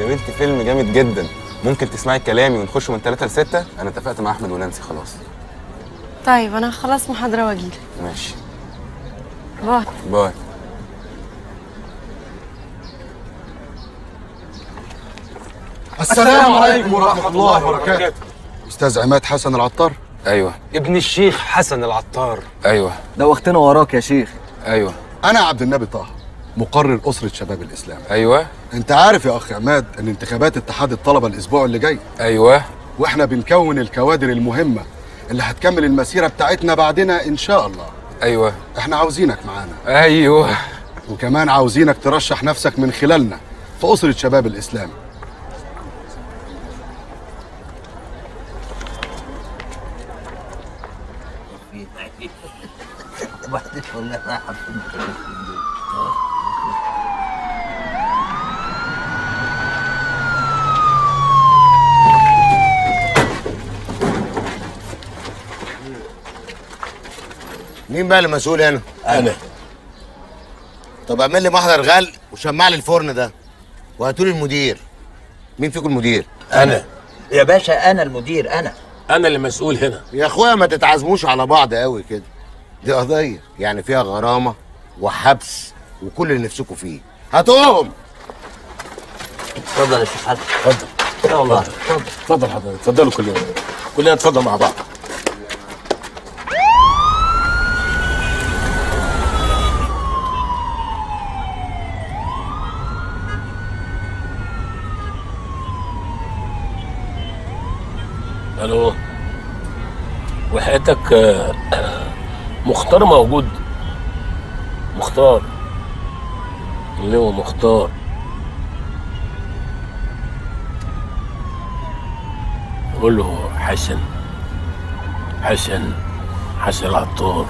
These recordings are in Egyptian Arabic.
بنتي فيلم جامد جدا ممكن تسمعي كلامي ونخش من 3 ل 6 انا اتفقت مع احمد ونانسي خلاص طيب انا هخلص محاضره واجيلك ماشي باي باي السلام عليكم ورحمة الله وبركاته أستاذ عماد حسن العطار ايوه ابن الشيخ حسن العطار ايوه دوختنا وراك يا شيخ ايوه أنا عبد النبي طه مقرر أسرة شباب الإسلام ايوه أنت عارف يا أخ عماد إن انتخابات اتحاد الطلبة الأسبوع اللي جاي ايوه وإحنا بنكون الكوادر المهمة اللي هتكمل المسيرة بتاعتنا بعدنا إن شاء الله ايوه إحنا عاوزينك معانا ايوه وكمان عاوزينك ترشح نفسك من خلالنا في أسرة شباب الإسلام وبعدين والله رايحه فين مين بقى اللي مسؤول هنا؟ انا طب اعمل لي محضر غل وشمع لي الفرن ده وهاتوا لي المدير مين فيكم المدير؟ انا يا باشا انا المدير انا انا اللي مسؤول هنا يا اخويا ما تتعزموش على بعض قوي كده دي قضية يعني فيها غرامة وحبس وكل اللي نفسكم فيه هاتوهم اتفضل يا شيخ حسن اتفضل لا والله اتفضل اتفضل حضرتك اتفضلوا كلنا كلنا نتفضل مع بعض الو وحياتك آه، مختار موجود مختار اللي هو مختار قول له حسن حسن حسن العطار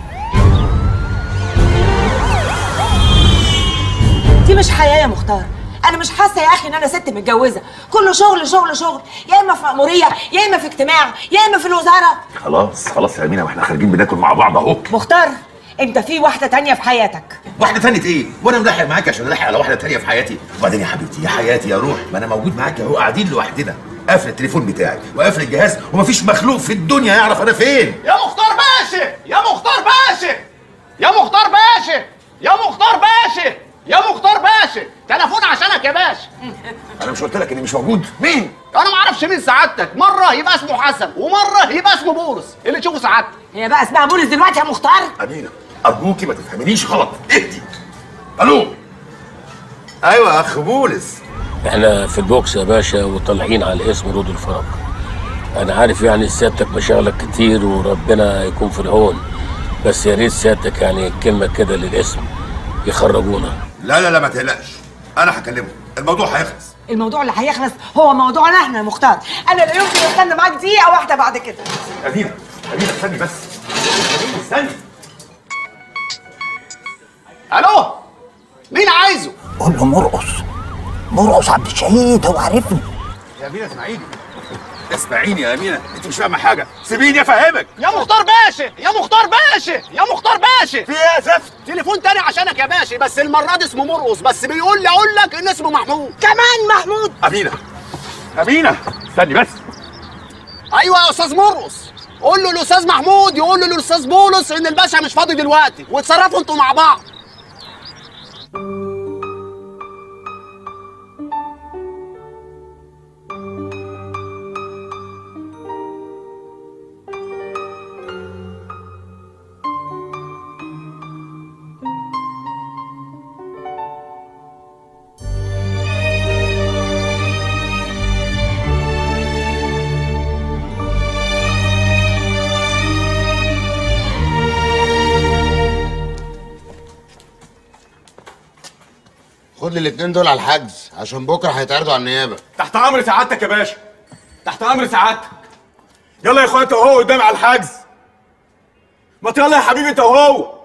دي مش حياه يا مختار انا مش حاسه يا اخي ان انا ست متجوزه كله شغل شغل شغل يا اما في مأموريه يا اما في اجتماع يا اما في الوزاره خلاص خلاص يا امينه واحنا خارجين بناكل مع بعض اهو مختار انت في واحده تانية في حياتك واحده تانية ايه وانا ملاحق معاك عشان الاحق على واحده تانية في حياتي وبعدين يا حبيبتي يا حياتي يا روح ما انا موجود معاك اهو قاعدين لوحدنا قافل التليفون بتاعي وقافل الجهاز ومفيش مخلوق في الدنيا يعرف انا فين يا مختار باشا يا مختار باشا يا مختار باشا يا مختار باشا يا مختار باشا تليفون عشانك يا باشا انا مش قلت لك اني مش موجود مين انا ما اعرفش مين سعادتك مره يبقى اسمه حسن ومره يبقى اسمه بولس اللي تشوفه سعادتك هي بقى اسمها بولس دلوقتي يا مختار امينه ارجوكي ما تفهمنيش غلط اهدي الو ايوه يا اخ بولس احنا في البوكس يا باشا وطالعين على اسم رود الفرج انا عارف يعني سيادتك مشاغلك كتير وربنا يكون في العون بس يا ريت سيادتك يعني كلمه كده للاسم يخرجونا لا لا لا ما تقلقش انا هكلمه الموضوع هيخلص الموضوع اللي هيخلص هو موضوعنا احنا يا مختار انا لا يمكن استنى معاك دقيقه واحده بعد كده امينه امينه استني بس امينه استني الو مين عايزه قول له مرقص مرقص عبد الشهيد هو عارفني يا امينه اسمعيني اسمعيني يا امينه انت مش فاهمه حاجه سيبيني افهمك يا مختار باشا يا مختار باشا يا مختار باشا في ايه يا زفت تليفون تاني عشانك يا باشا بس المره دي اسمه مرقص بس بيقول لي اقول لك ان اسمه محمود كمان محمود امينه امينه استني بس ايوه يا استاذ مرقص قول له الاستاذ محمود يقول له الاستاذ بولس ان الباشا مش فاضي دلوقتي واتصرفوا انتوا مع بعض خد لي الاتنين دول على الحجز عشان بكره هيتعرضوا على النيابه تحت امر سعادتك يا باشا تحت امر سعادتك يلا يا اخويا انت وهو قدامي على الحجز ما يلا يا حبيبي انت وهو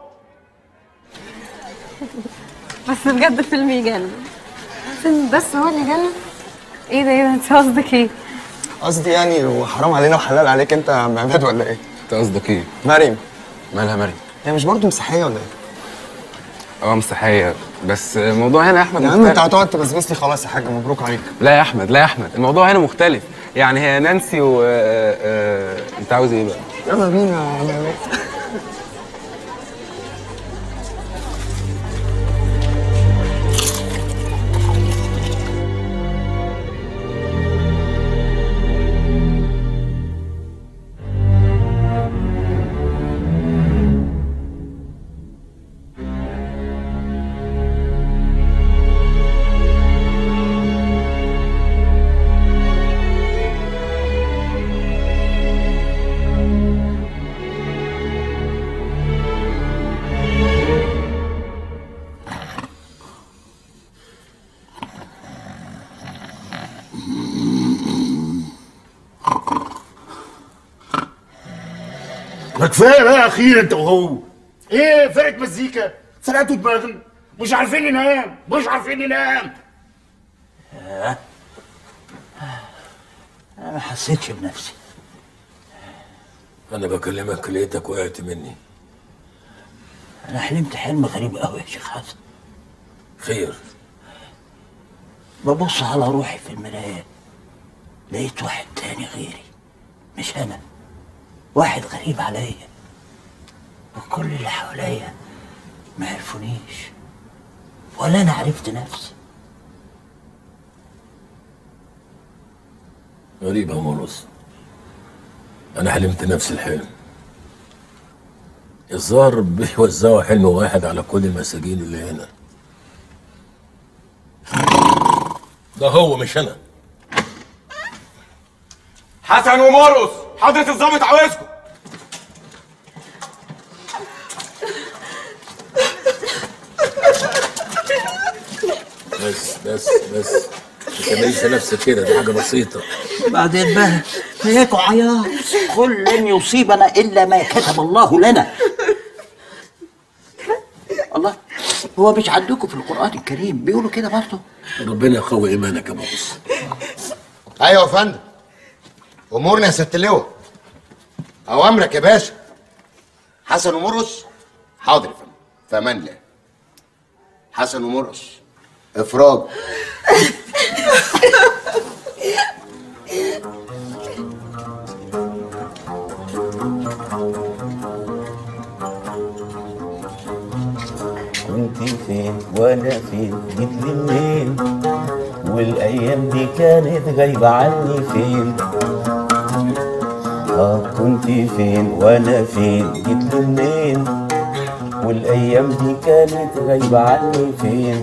بس بجد فيلم يجنن فيلم بس هو اللي يجنن ايه ده ايه ده انت قصدك ايه قصدي يعني وحرام علينا وحلال عليك انت يا عم عماد ولا ايه أنت قصدك إيه؟ مريم مالها مريم هي مش برضه مسيحيه ولا ايه اه مسيحيه بس الموضوع هنا يا احمد يا عم مختلف. انت هتقعد تبسبس لي خلاص يا حاج مبروك عليك لا يا احمد لا يا احمد الموضوع هنا مختلف يعني هي نانسي و آه، آه، انت عاوز ايه بقى يلا بينا يا عم ما كفايه بقى اخيرا انت وهو ايه فرقه مزيكا سرقتوا دماغنا مش عارفين ننام مش عارفين ننام انا ما حسيتش بنفسي انا بكلمك لقيتك وقعت مني انا حلمت حلم غريب قوي يا شيخ حسن خير ببص على روحي في المرايه لقيت واحد تاني غيري مش انا واحد غريب عليا وكل اللي حواليا ما عرفونيش ولا انا عرفت نفسي غريب يا مرقص انا حلمت نفس الحلم الظاهر بيوزعوا حلم واحد على كل المساجين اللي هنا ده هو مش انا حسن ومرقص حضرة الظابط عاوزكم بس بس بس ما تعملش نفسك كده دي حاجه بسيطه بعدين بقى هيكوا عياط قل لن يصيبنا الا ما كتب الله لنا الله هو مش عندكم في القران الكريم بيقولوا كده برضه ربنا يقوي ايمانك يا مرقص ايوه يا فندم امورنا يا ست اللواء اوامرك يا باشا حسن ومرقص حاضر يا فندم في امان الله حسن ومرقص افراج كنت فين وانا فين جيت لي منين والايام دي كانت غايبه عني فين اه كنت فين وانا فين جيت لي منين والايام دي كانت غايبه عني فين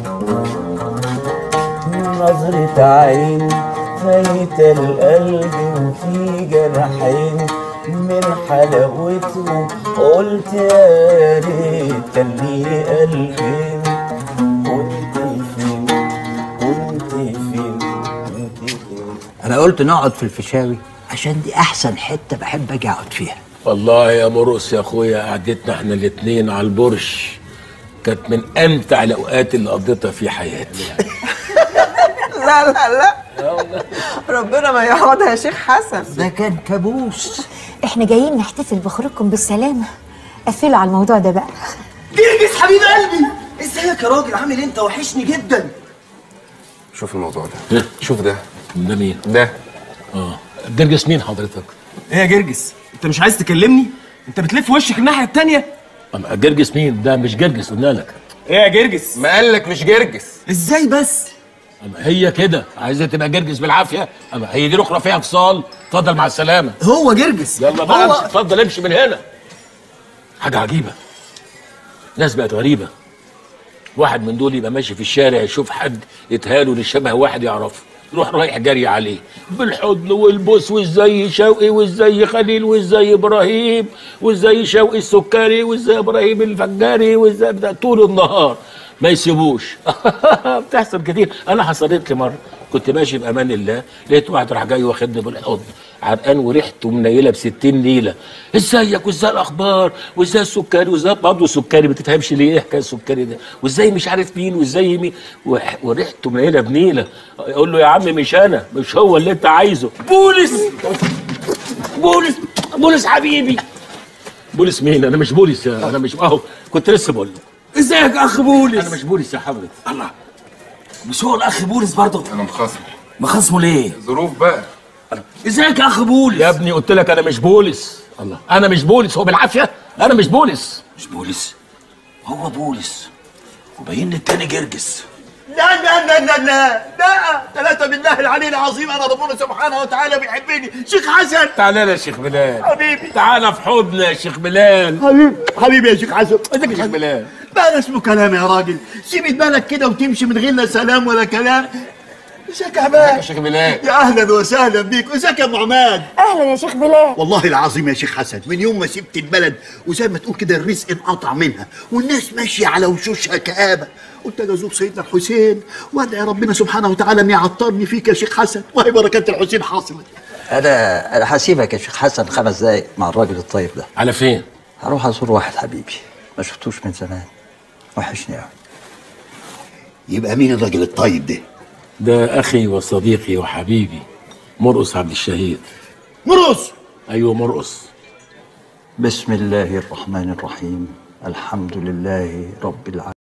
نظرة عين فايت القلب وفي جرحين من حلاوته قلت يا ريت كان لي قلبين كنت فين كنت فين كنت فين انا قلت نقعد في الفيشاوي عشان دي احسن حته بحب اجي اقعد فيها والله يا مرقص يا اخويا قعدتنا احنا الاتنين على البرش كانت من امتع الاوقات اللي قضيتها في حياتي لا لا لا ربنا ما يقعدها يا شيخ حسن ده كان كابوس احنا جايين نحتفل بخروجكم بالسلامة قفلوا على الموضوع ده بقى جرجس حبيب قلبي ازيك يا راجل عامل إيه؟ انت وحشني جدا شوف الموضوع ده شوف ده ده مين ده اه جرجس مين حضرتك ايه يا جرجس انت مش عايز تكلمني انت بتلف وشك الناحيه التانية أما جرجس مين ده مش جرجس قلنا لك ايه يا جرجس ما قالك مش جرجس ازاي بس أما هي كده عايزه تبقى جرجس بالعافيه اما هي دي الاخرى فيها اتصال اتفضل مع السلامه هو جرجس يلا بقى هو- امشي اتفضل امشي من هنا حاجه عجيبه ناس بقت غريبه واحد من دول يبقى ماشي في الشارع يشوف حد يتهاله لشبه واحد يعرفه يروح رايح جري عليه بالحضن والبوس وازاي شوقي وازاي خليل وازاي ابراهيم وازاي شوقي السكري وازاي ابراهيم الفجاري وازاي بتاع طول النهار ما يسيبوش بتحصل كتير انا حصلت لي مره كنت ماشي بامان الله لقيت واحد راح جاي واخدني بالحضن عرقان وريحته منيله ب 60 نيله ازيك وازاي الاخبار وازاي السكري وازاي برضه سكري ما تفهمش ليه ايه حكايه السكري ده وازاي مش عارف مين وازاي مين وح- وريحته منيله بنيله يقول له يا عم مش انا مش هو اللي انت عايزه بولس بولس بولس حبيبي بولس مين انا مش بولس انا مش اهو كنت لسه بقول له ازيك يا اخ بولس انا مش بولس يا حضرتك الله مش هو الاخ بولس برضه انا مخاصم مخاصمه ليه ظروف بقى ازيك يا اخ بولس يا ابني قلت لك انا مش بولس الله انا مش بولس هو بالعافيه انا مش بولس مش بولس هو بولس وبين لي التاني جرجس لا لا لا لا لا لا ثلاثة بالله العلي العظيم أنا ربنا سبحانه وتعالى بيحبني شيخ حسن تعالى يا شيخ بلال حبيبي تعالى في حضني يا شيخ بلال حبيبي حبيبي يا شيخ حسن ازيك يا شيخ بلال بقى اسمه كلام يا راجل سيب بالك كده وتمشي من غير لا سلام ولا كلام ازيك يا عماد يا شيخ بلال يا اهلا وسهلا بيك وازيك يا ابو عماد اهلا يا شيخ بلال والله العظيم يا شيخ حسن من يوم ما سبت البلد وزي ما تقول كده الرزق انقطع منها والناس ماشيه على وشوشها كآبه قلت اجي ازور سيدنا الحسين وادعي ربنا سبحانه وتعالى ان يعطرني فيك يا شيخ حسن وهي بركات الحسين حاصله انا انا هسيبك يا شيخ حسن خمس دقايق مع الراجل الطيب ده على فين هروح ازور واحد حبيبي ما شفتوش من زمان وحشني قوي يبقى مين الراجل الطيب ده ده اخي وصديقي وحبيبي مرقص عبد الشهيد مرقص ايوه مرقص بسم الله الرحمن الرحيم الحمد لله رب العالمين